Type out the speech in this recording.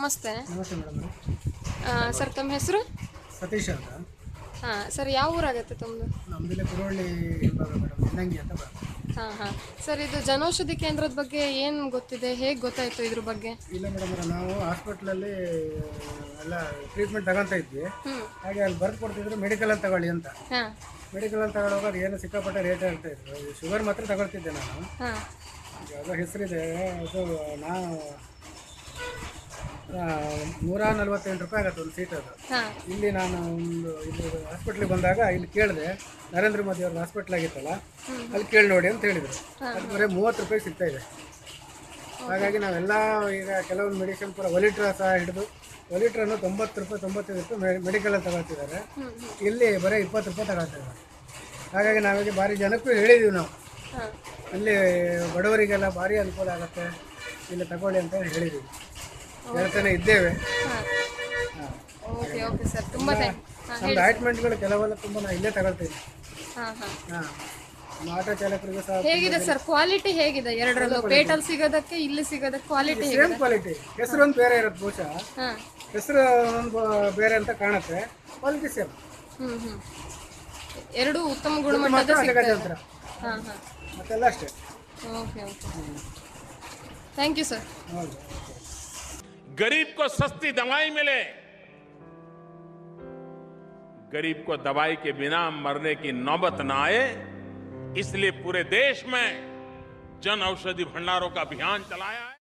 ನಮಸ್ತೆ ನಮಸ್ತೆ ಮೇಡಮ್ ಆ, ಸರ್ ತಮ್ಮ ಹೆಸರು ಸತೀಶ್ ಅಂತ ಹಾಂ ಸರ್ ಯಾವ ಊರಾಗತ್ತೆ ತಮ್ಮದು ನಮ್ಮದಿಲ್ಲ ಕುರುವಳ್ಳಿ ವಿಭಾಗ ಮೇಡಮ್ ಇನ್ನಂಗಿ ಅಂತ ಬರುತ್ತೆ ಹಾಂ ಹಾಂ ಸರ್ ಇದು ಜನೌಷಧಿ ಕೇಂದ್ರದ ಬಗ್ಗೆ ಏನು ಗೊತ್ತಿದೆ ಹೇಗೆ ಗೊತ್ತಾಯಿತು ಇದ್ರ ಬಗ್ಗೆ ಇಲ್ಲ ಮೇಡಮ್ ನಾವು ಹಾಸ್ಪಿಟ್ಲಲ್ಲಿ ಎಲ್ಲ ಟ್ರೀಟ್ಮೆಂಟ್ ತಗೊಂತ ಇದ್ವಿ ಹ್ಞೂ ಹಾಗೆ ಅಲ್ಲಿ ಬರ್ದು ಕೊಡ್ತಿದ್ರು ಮೆಡಿಕಲ್ ಅಂತ ತಗೊಳ್ಳಿ ಅಂತ ಹಾಂ ಮೆಡಿಕಲ್ ಅಂತ ತಗೊಳ್ಳುವಾಗ ಅದು ಏನು ಸಿಕ್ಕಾಪಟ್ಟೆ ರೇಟ್ ಹೇಳ್ತಾ ಇದ್ರು ಶುಗರ್ ಮಾತ್ರ ತಗೊಳ್ತಿದ್ದೆ ನಾನು ಹಾಂ ಯಾವುದೋ ಹೆಸರಿದೆ ಅದು ನಾವು ಆ, ನೂರ ನಲ್ವತ್ತೆಂಟು ರೂಪಾಯಿ ಆಗತ್ತೆ ಒಂದು ಸೀಟ್ ಅದು ಹಾಂ ಇಲ್ಲಿ ನಾನು ಒಂದು ಇದು ಹಾಸ್ಪಿಟ್ಲಿಗೆ ಬಂದಾಗ ಇಲ್ಲಿ ಕೇಳಿದೆ ನರೇಂದ್ರ ಮೋದಿ ಅವ್ರದ್ದು ಹಾಸ್ಪಿಟ್ಲ್ ಆಗಿತ್ತಲ್ಲ ಅಲ್ಲಿ ಕೇಳಿ ನೋಡಿ ಅಂತ ಹೇಳಿದರು ಅದು ಬರೀ ಮೂವತ್ತು ರೂಪಾಯಿ ಸಿಗ್ತಾ ಇದೆ ಹಾಗಾಗಿ ನಾವೆಲ್ಲ ಈಗ ಕೆಲವೊಂದು ಮೆಡಿಸಿನ್ ಪೂರ ಒಲಿಟ್ರ ಸಹ ಹಿಡಿದು ಒಲಿಟ್ರನ್ನು ತೊಂಬತ್ತು ರೂಪಾಯಿ ತೊಂಬತ್ತೈದು ರೂಪಾಯಿ ಮೆಡಿಕಲಲ್ಲಿ ತಗೊಳ್ತಿದ್ದಾರೆ ಇಲ್ಲಿ ಬರೀ ಇಪ್ಪತ್ತು ರೂಪಾಯಿ ತಗೊಳ್ತಿದ್ದಾರೆ ಹಾಗಾಗಿ ನಾವೀಗ ಭಾರಿ ಜನಕ್ಕೂ ಹೇಳಿದ್ದೀವಿ ನಾವು ಹಾಂ ಅಲ್ಲಿ ಬಡವರಿಗೆಲ್ಲ ಭಾರಿ ಅನುಕೂಲ ಆಗುತ್ತೆ ಇಲ್ಲಿ ತಗೊಳ್ಳಿ ಅಂತ ಹೇಳಿದ್ದೀವಿ ಹೇಳ್ತಾನೆ ಇದ್ದೇವೆ ಹಾಂ ಹಾಂ ಓಕೆ ಓಕೆ ಸರ್ ತುಂಬ ಥ್ಯಾಂಕ್ ಹಾಂ ನಮ್ದು ಆಯಿಂಟ್ಮೆಂಟ್ಗಳು ಕೆಲವೆಲ್ಲ ತುಂಬ ನಾವು ಇಲ್ಲೇ ತಗೊಳ್ತೀವಿ ಹಾಂ ಹಾಂ ಹಾಂ ಆಟೋ ಚಾಲಕರಿಗೂ ಸಹ ಹೇಗಿದೆ ಸರ್ ಕ್ವಾಲಿಟಿ ಹೇಗಿದೆ ಎರಡರಲ್ಲೂ ಪೇಟಲ್ ಸಿಗೋದಕ್ಕೆ ಇಲ್ಲಿ ಸಿಗೋದಕ್ಕೆ ಕ್ವಾಲಿಟಿ ಹೇಗಿದೆ ಸೇಮ್ ಕ್ವಾಲಿಟಿ ಹೆಸರು ಒಂದು ಬೇರೆ ಇರುತ್ತೆ ಬಹುಶಃ ಹಾಂ ಹೆಸರು ಒಂದು ಬೇರೆ ಅಂತ ಕಾಣುತ್ತೆ ಕ್ವಾಲಿಟಿ ಸೇಮ್ ಹ್ಞೂ ಹ್ಞೂ ಎರಡೂ ಉತ್ತಮ ಗುಣಮಟ್ಟದ ಮಾತ್ರ ಸಿಗ್ತದೆ ಅಜಗಜಾಂತರ ಹಾಂ ಹಾಂ ಮತ್ತೆಲ್ಲ ಅಷ್ಟೇ okay okay thank you sir ಹೌದು गरीब को सस्ती दवाई मिले गरीब को दवाई के बिना मरने की नौबत न आए इसलिए पूरे देश में जन औषधि भंडारों का अभियान चलाया है